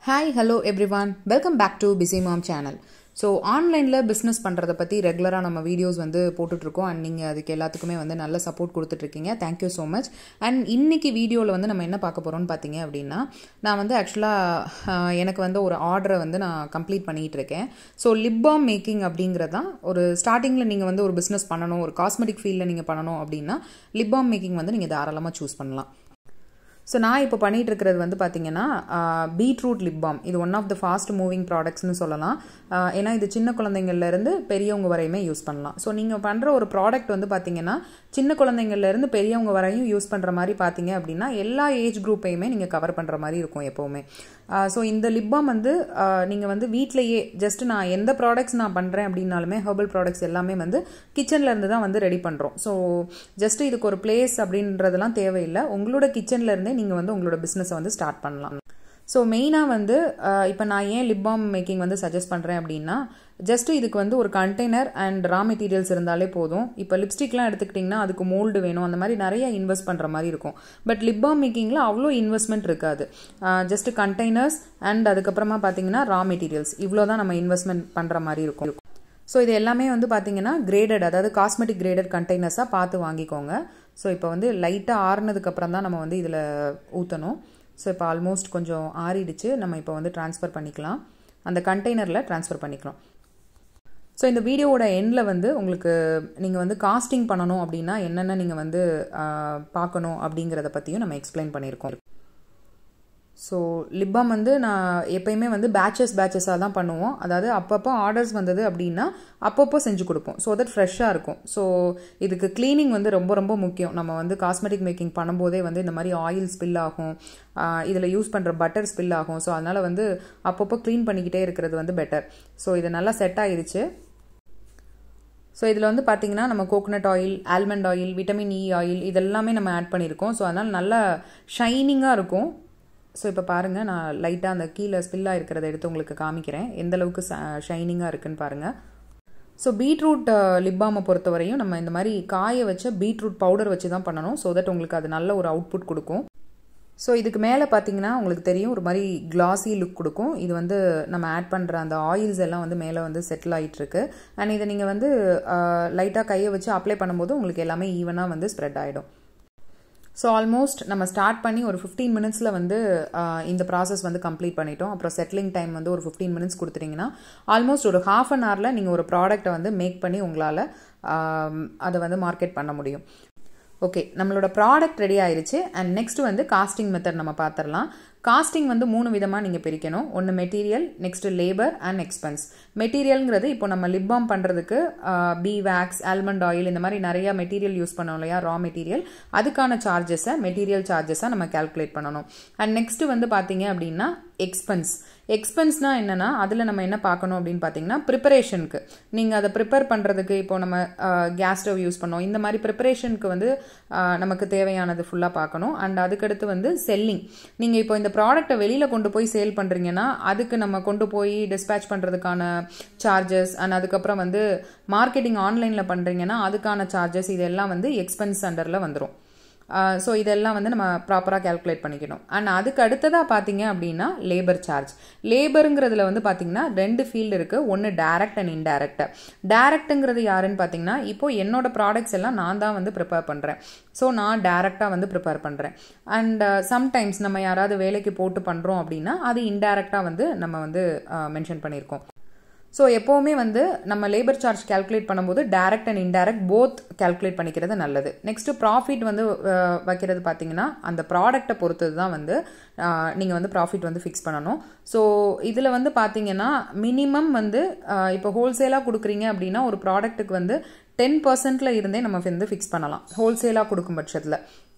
hi hello everyone welcome back to busy mom channel so ஆன்லைனில் business பண்ணுறதை பற்றி ரெகுலராக நம்ம வீடியோஸ் வந்து போட்டுட்ருக்கோம் அண்ட் நீங்கள் அதுக்கு எல்லாத்துக்குமே வந்து நல்ல சப்போர்ட் கொடுத்துட்ருக்கீங்க தேங்க்யூ ஸோ மச் அண்ட் இன்னைக்கு வீடியோவில் வந்து நம்ம என்ன பார்க்க போகிறோம்னு பார்த்தீங்க அப்படின்னா நான் வந்து ஆக்சுவலாக எனக்கு வந்து ஒரு ஆர்டரை வந்து நான் கம்ப்ளீட் பண்ணிகிட்டு இருக்கேன் ஸோ லிப் பாம் மேக்கிங் அப்படிங்கிறது தான் ஒரு ஸ்டார்டிங்கில் நீங்கள் வந்து ஒரு பிஸ்னஸ் பண்ணணும் ஒரு காஸ்மெட்டிக் ஃபீல்டில் நீங்கள் பண்ணணும் அப்படின்னா லிப் பாம் மேக்கிங் வந்து நீங்கள் தாராளமாக சூஸ் பண்ணலாம் ஸோ நான் இப்போ பண்ணிகிட்டு இருக்கிறது வந்து பார்த்தீங்கன்னா பீட்ரூட் லிப் பாம் இது one of the fast moving ப்ராடக்ட்ஸ்னு சொல்லலாம் ஏன்னா இது சின்ன குழந்தைங்கள்லேருந்து பெரியவங்க வரையுமே யூஸ் பண்ணலாம் ஸோ நீங்கள் பண்ணுற ஒரு ப்ராடக்ட் வந்து பார்த்தீங்கன்னா சின்ன குழந்தைங்கள்லேருந்து பெரியவங்க வரையும் யூஸ் பண்ணுற மாதிரி பார்த்தீங்க அப்படின்னா எல்லா ஏஜ் குரூப்பையுமே நீங்கள் கவர் பண்ணுற மாதிரி இருக்கும் எப்போவுமே ஸோ இந்த லிப் பாம் வந்து நீங்கள் வந்து வீட்லேயே ஜஸ்ட் நான் எந்த ப்ராடக்ட்ஸ் நான் பண்ணுறேன் அப்படின்னாலுமே ஹெர்பல் ப்ராடக்ட்ஸ் எல்லாமே வந்து கிச்சனில் இருந்து தான் வந்து ரெடி பண்ணுறோம் ஸோ ஜஸ்ட் இதுக்கு ஒரு பிளேஸ் அப்படின்றதெல்லாம் தேவையில்லை உங்களோட கிச்சனில் இருந்தே நீங்கள் வந்து உங்களோட பிஸ்னஸை வந்து ஸ்டார்ட் பண்ணலாம் ஸோ மெயினாக வந்து இப்போ நான் ஏன் லிப் பாம் மேக்கிங் வந்து சஜஸ்ட் பண்ணுறேன் அப்படின்னா ஜஸ்ட் இதுக்கு வந்து ஒரு கண்டெய்னர் அண்ட் ரா மெட்டீரியல்ஸ் இருந்தாலே போதும் இப்போ லிப்ஸ்டிக்லாம் எடுத்துக்கிட்டிங்கன்னா அதுக்கு மோல்டு வேணும் அந்த மாதிரி நிறைய இன்வெஸ்ட் பண்ணுற மாதிரி இருக்கும் பட் லிப் பாம் மேக்கிங்கில் அவ்வளோ இன்வெஸ்ட்மெண்ட் இருக்காது ஜஸ்ட் கண்டெய்னர்ஸ் அண்ட் அதுக்கப்புறமா பார்த்தீங்கன்னா ரா மெட்டீரியல்ஸ் இவ்வளோ தான் நம்ம இன்வெஸ்ட்மெண்ட் பண்ணுற மாதிரி இருக்கும் ஸோ இது எல்லாமே வந்து பார்த்தீங்கன்னா கிரேடட் அதாவது காஸ்மெட்டிக் கிரேடட் கண்டெய்னர்ஸாக பார்த்து வாங்கிக்கோங்க ஸோ இப்போ வந்து லைட்டாக ஆறுனதுக்கப்புறம் தான் நம்ம வந்து இதில் ஊற்றணும் ஸோ இப்போ ஆல்மோஸ்ட் கொஞ்சம் ஆறிடுச்சு நம்ம இப்போ வந்து ட்ரான்ஸ்ஃபர் பண்ணிக்கலாம் அந்த கண்டெய்னரில் ட்ரான்ஸ்ஃபர் பண்ணிக்கலாம் ஸோ இந்த வீடியோவோட எண்டில் வந்து உங்களுக்கு நீங்கள் வந்து காஸ்டிங் பண்ணணும் அப்படின்னா என்னென்ன நீங்கள் வந்து பார்க்கணும் அப்படிங்கிறத பற்றியும் நம்ம எக்ஸ்பிளைன் பண்ணியிருக்கோம் ஸோ லிப்பாம் வந்து நான் எப்பயுமே வந்து பேச்சஸ் பேச்சஸாக தான் பண்ணுவோம் அதாவது அப்பப்போ ஆர்டர்ஸ் வந்தது அப்படின்னா அப்பப்போ செஞ்சு கொடுப்போம் ஸோ தட் ஃப்ரெஷ்ஷாக இருக்கும் ஸோ இதுக்கு க்ளீனிங் வந்து ரொம்ப ரொம்ப முக்கியம் நம்ம வந்து காஸ்மெட்டிக் மேக்கிங் பண்ணும்போதே வந்து இந்த மாதிரி ஆயில் ஸ்பில் ஆகும் இதில் யூஸ் பண்ணுற பட்டர் ஸ்பில் ஆகும் ஸோ அதனால் வந்து அப்பப்போ க்ளீன் பண்ணிக்கிட்டே இருக்கிறது வந்து பெட்டர் ஸோ இது நல்லா செட் ஆயிடுச்சு ஸோ இதில் வந்து பார்த்தீங்கன்னா நம்ம coconut oil almond oil vitamin E oil இதெல்லாமே நம்ம ஆட் பண்ணியிருக்கோம் ஸோ அதனால் நல்லா ஷைனிங்காக இருக்கும் ஸோ இப்போ பாருங்கள் நான் லைட்டாக அந்த கீழே ஸ்பில்லாக இருக்கிறத எடுத்து உங்களுக்கு காமிக்கிறேன் எந்த அளவுக்கு ஷைனிங்காக இருக்குன்னு பாருங்கள் ஸோ பீட்ரூட் லிப்பாமை பொறுத்தவரையும் நம்ம இந்த மாதிரி காய வச்ச பீட்ரூட் பவுடர் வச்சு தான் பண்ணணும் ஸோ தட் உங்களுக்கு அது நல்ல ஒரு அவுட்புட் கொடுக்கும் ஸோ இதுக்கு மேலே பார்த்தீங்கன்னா உங்களுக்கு தெரியும் ஒரு மாதிரி கிளாஸி லுக் கொடுக்கும் இது வந்து நம்ம ஆட் பண்ணுற அந்த ஆயில்ஸ் எல்லாம் வந்து மேலே வந்து செட்டில் ஆகிட்டுருக்கு அண்ட் இதை நீங்கள் வந்து லைட்டாக கையை வச்சு அப்ளை பண்ணும்போது உங்களுக்கு எல்லாமே ஈவனாக வந்து ஸ்ப்ரெட் ஆகிடும் ஸோ ஆல்மோஸ்ட் நம்ம ஸ்டார்ட் பண்ணி ஒரு ஃபிஃப்டீன் மினிட்ஸில் வந்து இந்த ப்ராசஸ் வந்து கம்ப்ளீட் பண்ணிட்டோம் அப்புறம் செட்டிலிங் டைம் வந்து ஒரு ஃபிஃப்டீன் மினிட்ஸ் கொடுத்துட்டிங்கன்னா ஆல்மோஸ்ட் ஒரு ஹாஃப் அன் ஹவரில் நீங்கள் ஒரு ப்ராடக்ட்டை வந்து மேக் பண்ணி உங்களால் அதை வந்து மார்க்கெட் பண்ண முடியும் ஓகே நம்மளோட ப்ராடக்ட் ரெடி ஆயிடுச்சு அண்ட் நெக்ஸ்ட் வந்து காஸ்டிங் மெத்தட் நம்ம பார்த்துடலாம் காஸ்டிங் வந்து மூணு விதமாக நீங்கள் பிரிக்கணும் ஒன்று material next labour and expense மெட்டீரியல்ங்கிறது இப்போ நம்ம லிப் பாம் பண்ணுறதுக்கு பி வேக்ஸ் ஆல்மண்ட் ஆயில் இந்த மாதிரி நிறைய மெட்டீரியல் யூஸ் பண்ணோம் இல்லையா ரா மெட்டீரியல் அதுக்கான சார்ஜஸை மெட்டீரியல் சார்ஜஸாக நம்ம கேல்குலேட் பண்ணணும் அண்ட் நெக்ஸ்ட் வந்து பார்த்தீங்க அப்படின்னா எக்ஸ்பென்ஸ் எக்ஸ்பென்ஸ்னா என்னன்னா அதில் நம்ம என்ன பார்க்கணும் அப்படின்னு பார்த்தீங்கன்னா ப்ரிப்பரேஷனுக்கு நீங்கள் அதை ப்ரிப்பேர் பண்ணுறதுக்கு இப்போ நம்ம கேஸ் ஸ்டவ் யூஸ் பண்ணோம் இந்த மாதிரி ப்ரிப்பரேஷனுக்கு வந்து நமக்கு தேவையானது ஃபுல்லாக பார்க்கணும் அண்ட் அதுக்கடுத்து வந்து செல்லிங் நீங்கள் இப்போ இந்த ப்ராடக்ட்டை வெளியில் கொண்டு போய் சேல் பண்ணுறீங்கன்னா அதுக்கு நம்ம கொண்டு போய் டிஸ்பேச் பண்ணுறதுக்கான சார்ஜஸ் அண்ட் அதுக்கப்புறம் வந்து மார்க்கெட்டிங் ஆன்லைனில் பண்ணுறீங்கன்னா அதுக்கான சார்ஜஸ் இதெல்லாம் வந்து எக்ஸ்பென்ஸ் அண்டரில் வந்துடும் ஸோ இதெல்லாம் வந்து நம்ம ப்ராப்பராக கேல்குலேட் பண்ணிக்கணும் அண்ட் அதுக்கு அடுத்ததாக பார்த்தீங்க அப்படின்னா லேபர் சார்ஜ் லேபருங்கிறதுல வந்து பார்த்தீங்கன்னா ரெண்டு ஃபீல்டு இருக்குது ஒன்று டேரக்ட் அண்ட் இன்டேரக்ட் டேரக்ட்டுங்கிறது யாருன்னு பார்த்தீங்கன்னா இப்போ என்னோட ப்ராடக்ட்ஸ் எல்லாம் நான் தான் வந்து ப்ரிப்பேர் பண்ணுறேன் ஸோ நான் டேரெக்டாக வந்து ப்ரிப்பேர் பண்ணுறேன் அண்ட் சம்டைம்ஸ் நம்ம யாராவது வேலைக்கு போட்டு பண்ணுறோம் அப்படின்னா அது இன்டேரக்டாக வந்து நம்ம வந்து மென்ஷன் பண்ணியிருக்கோம் ஸோ எப்போவுமே வந்து நம்ம லேபர் சார்ஜ் கேல்குலேட் பண்ணும்போது direct and indirect both calculate பண்ணிக்கிறது நல்லது நெக்ஸ்ட்டு ப்ராஃபிட் வந்து வைக்கிறது பார்த்தீங்கன்னா அந்த ப்ராடக்டை பொறுத்தது தான் வந்து நீங்கள் வந்து ப்ராஃபிட் வந்து ஃபிக்ஸ் பண்ணணும் ஸோ இதில் வந்து பார்த்தீங்கன்னா மினிமம் வந்து இப்போ ஹோல்சேலாக கொடுக்குறீங்க அப்படின்னா ஒரு ப்ராடக்ட்டுக்கு வந்து டென் பர்சன்டில் இருந்தே நம்ம வந்து ஃபிக்ஸ் பண்ணலாம் ஹோல்சேலாக கொடுக்கும் பட்சத்தில்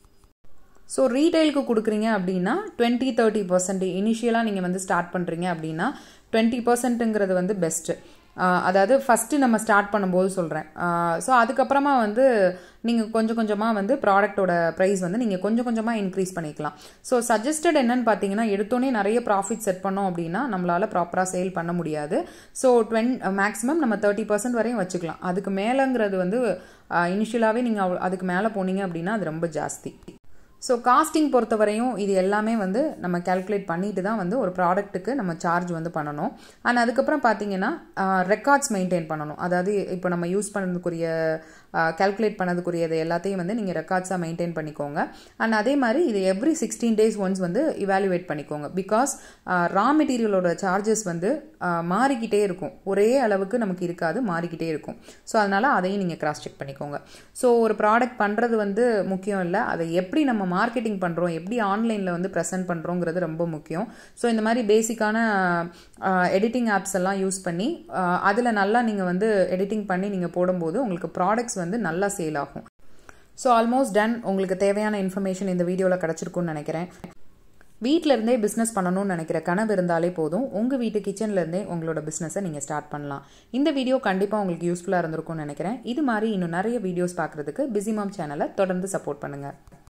ஸோ ரீட்டைலுக்கு கொடுக்குறீங்க அப்படின்னா டுவெண்ட்டி தேர்ட்டி பர்சன்ட் இனிஷியலாக நீங்கள் வந்து ஸ்டார்ட் பண்ணுறீங்க அப்படின்னா டுவெண்ட்டி பர்சன்ட்டுங்கிறது வந்து பெஸ்ட்டு அதாவது ஃபஸ்ட்டு நம்ம ஸ்டார்ட் பண்ணும்போது சொல்கிறேன் ஸோ அதுக்கப்புறமா வந்து நீங்கள் கொஞ்சம் கொஞ்சமாக வந்து ப்ராடக்ட்டோட ப்ரைஸ் வந்து நீங்கள் கொஞ்சம் கொஞ்சமாக இன்க்ரீஸ் பண்ணிக்கலாம் ஸோ சஜஸ்டட் என்னன்னு பார்த்தீங்கன்னா எடுத்தோன்னே நிறைய ப்ராஃபிட் செட் பண்ணோம் அப்படின்னா நம்மளால் ப்ராப்பராக சேல் பண்ண முடியாது ஸோ டுவென் மேக்ஸிமம் நம்ம தேர்ட்டி பர்சன்ட் வரையும் வச்சுக்கலாம் அதுக்கு மேலேங்கிறது வந்து இனிஷியலாகவே நீங்கள் அதுக்கு மேலே போனீங்க அப்படின்னா அது ரொம்ப ஜாஸ்தி ஸோ காஸ்டிங் பொறுத்தவரையும் இது எல்லாமே வந்து நம்ம கேல்குலேட் பண்ணிட்டு தான் வந்து ஒரு ப்ராடக்ட்டுக்கு நம்ம சார்ஜ் வந்து பண்ணணும் அண்ட் அதுக்கப்புறம் பார்த்தீங்கன்னா ரெக்கார்ட்ஸ் மெயின்டைன் பண்ணணும் அதாவது இப்போ நம்ம யூஸ் பண்ணதுக்குரிய கேல்குலேட் பண்ணதுக்குரியது எல்லாத்தையும் வந்து நீங்கள் ரெக்கார்ட்ஸாக மெயின்டைன் பண்ணிக்கோங்க அண்ட் அதே மாதிரி இது எவ்ரி சிக்ஸ்டீன் டேஸ் ஒன்ஸ் வந்து இவாலுவேட் பண்ணிக்கோங்க பிகாஸ் ரா மெட்டீரியலோட சார்ஜஸ் வந்து மாறிக்கிட்டே இருக்கும் ஒரே அளவுக்கு நமக்கு இருக்காது மாறிக்கிட்டே இருக்கும் ஸோ அதனால் அதையும் நீங்கள் கிராஸ் செக் பண்ணிக்கோங்க ஸோ ஒரு ப்ராடக்ட் பண்ணுறது வந்து முக்கியம் இல்லை அதை எப்படி நம்ம மார்க்கெட்டிங் பண்ணுறோம் எப்படி ஆன்லைனில் வந்து ப்ரெசென்ட் பண்ணுறோங்கிறது ரொம்ப முக்கியம் ஸோ இந்த மாதிரி பேசிக்கான எடிட்டிங் ஆப்ஸ் எல்லாம் யூஸ் பண்ணி அதில் நல்லா நீங்கள் வந்து எடிட்டிங் பண்ணி நீங்கள் போடும்போது உங்களுக்கு ப்ராடக்ட்ஸ் வந்து நல்லா சேல் ஆகும் ஸோ ஆல்மோஸ்ட் டன் உங்களுக்கு தேவையான இன்ஃபர்மேஷன் இந்த வீடியோவில் கிடச்சிருக்குன்னு நினைக்கிறேன் வீட்டில் இருந்தே பிஸ்னஸ் பண்ணணும்னு நினைக்கிற கனவு இருந்தாலே போதும் உங்கள் வீட்டு கிச்சன்லேருந்தே உங்களோட பிஸ்னஸை நீங்கள் ஸ்டார்ட் பண்ணலாம் இந்த வீடியோ கண்டிப்பாக உங்களுக்கு யூஸ்ஃபுல்லாக இருந்திருக்கும்னு நினைக்கிறேன் இது மாதிரி இன்னும் நிறைய வீடியோஸ் பார்க்குறதுக்கு பிஸிமாம் சேனலை தொடர்ந்து சப்போர்ட் பண்ணுங்கள்